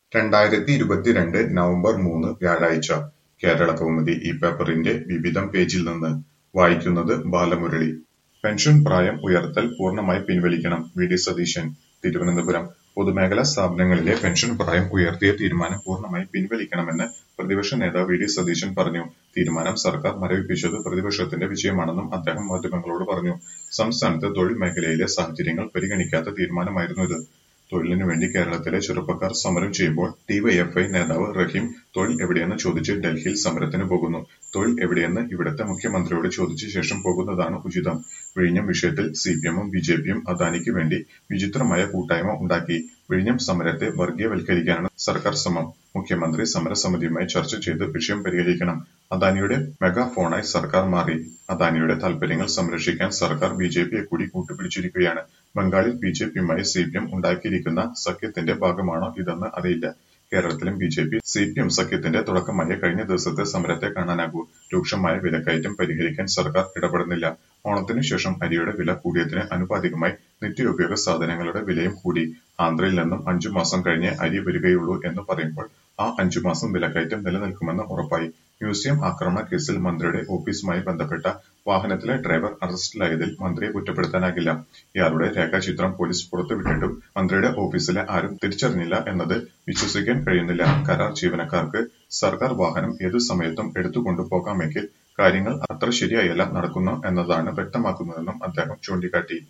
രണ്ടായിരത്തി ഇരുപത്തിരണ്ട് നവംബർ മൂന്ന് വ്യാഴാഴ്ച കേരളകൗമുദി ഈ പേപ്പറിന്റെ വിവിധം പേജിൽ നിന്ന് വായിക്കുന്നത് ബാലമുരളി പെൻഷൻ പ്രായം ഉയർത്തൽ പൂർണ്ണമായി പിൻവലിക്കണം വി ഡി സതീശൻ തിരുവനന്തപുരം പൊതുമേഖലാ സ്ഥാപനങ്ങളിലെ പെൻഷൻ പ്രായം ഉയർത്തിയ തീരുമാനം പൂർണ്ണമായി പിൻവലിക്കണമെന്ന് പ്രതിപക്ഷ നേതാവ് വി ഡി സതീശൻ പറഞ്ഞു തീരുമാനം സർക്കാർ മരവിപ്പിച്ചത് പ്രതിപക്ഷത്തിന്റെ വിജയമാണെന്നും അദ്ദേഹം മാധ്യമങ്ങളോട് പറഞ്ഞു സംസ്ഥാനത്ത് തൊഴിൽ മേഖലയിലെ സാഹചര്യങ്ങൾ പരിഗണിക്കാത്ത തീരുമാനമായിരുന്നു ഇത് തൊഴിലിനു വേണ്ടി കേരളത്തിലെ ചെറുപ്പക്കാർ സമരം ചെയ്യുമ്പോൾ ഡിവൈഎഫ്ഐ നേതാവ് റഹീം തൊഴിൽ എവിടെയെന്ന് ചോദിച്ച് ഡൽഹിയിൽ സമരത്തിന് പോകുന്നു തൊഴിൽ എവിടെയെന്ന് ഇവിടത്തെ മുഖ്യമന്ത്രിയോട് ചോദിച്ച ശേഷം പോകുന്നതാണ് ഉചിതം വിഴിഞ്ഞം വിഷയത്തിൽ സിപിഎമ്മും ബിജെപിയും അദാനിക്ക് വേണ്ടി വിചിത്രമായ കൂട്ടായ്മ ഉണ്ടാക്കി വിഴിഞ്ഞം സമരത്തെ വർഗീയവൽക്കരിക്കാനാണ് സർക്കാർ ശ്രമം മുഖ്യമന്ത്രി സമരസമിതിയുമായി ചർച്ച ചെയ്ത് വിഷയം പരിഹരിക്കണം അദാനിയുടെ മെഗാഫോണായി സർക്കാർ മാറി അദാനിയുടെ താൽപര്യങ്ങൾ സംരക്ഷിക്കാൻ സർക്കാർ ബിജെപിയെ കൂടി കൂട്ടുപിടിച്ചിരിക്കുകയാണ് ബംഗാളിൽ ബിജെപിയുമായി സിപിഎം ഉണ്ടാക്കിയിരിക്കുന്ന സഖ്യത്തിന്റെ ഭാഗമാണോ ഇതെന്ന് അറിയില്ല കേരളത്തിലും ബിജെപി സിപിഎം സഖ്യത്തിന്റെ തുടക്കമായ കഴിഞ്ഞ ദിവസത്തെ സമരത്തെ കാണാനാകൂ രൂക്ഷമായ വിലക്കയറ്റം പരിഹരിക്കാൻ സർക്കാർ ഇടപെടുന്നില്ല ഓണത്തിനു ശേഷം അരിയുടെ വില കൂടിയതിന് ആനുപാതികമായി നിത്യോപയോഗ സാധനങ്ങളുടെ വിലയും കൂടി ആന്ധ്രയിൽ നിന്നും അഞ്ചു മാസം കഴിഞ്ഞേ അരി വരികയുള്ളൂ എന്ന് പറയുമ്പോൾ ആ അഞ്ചു മാസം വിലക്കയറ്റം നിലനിൽക്കുമെന്ന് ഉറപ്പായി മ്യൂസിയം ആക്രമണ കേസിൽ മന്ത്രിയുടെ ഓഫീസുമായി ബന്ധപ്പെട്ട വാഹനത്തിലെ ഡ്രൈവർ അറസ്റ്റിലായതിൽ മന്ത്രിയെ കുറ്റപ്പെടുത്താനാകില്ല ഇയാളുടെ രേഖാചിത്രം പോലീസ് പുറത്തുവിട്ടിട്ടും മന്ത്രിയുടെ ഓഫീസിലെ ആരും തിരിച്ചറിഞ്ഞില്ല എന്നത് വിശ്വസിക്കാൻ കഴിയുന്നില്ല കരാർ ജീവനക്കാർക്ക് സർക്കാർ വാഹനം ഏതു സമയത്തും എടുത്തുകൊണ്ടുപോകാമെങ്കിൽ കാര്യങ്ങൾ അത്ര ശരിയായല്ല നടക്കുന്നു എന്നതാണ് വ്യക്തമാക്കുന്നതെന്നും അദ്ദേഹം ചൂണ്ടിക്കാട്ടി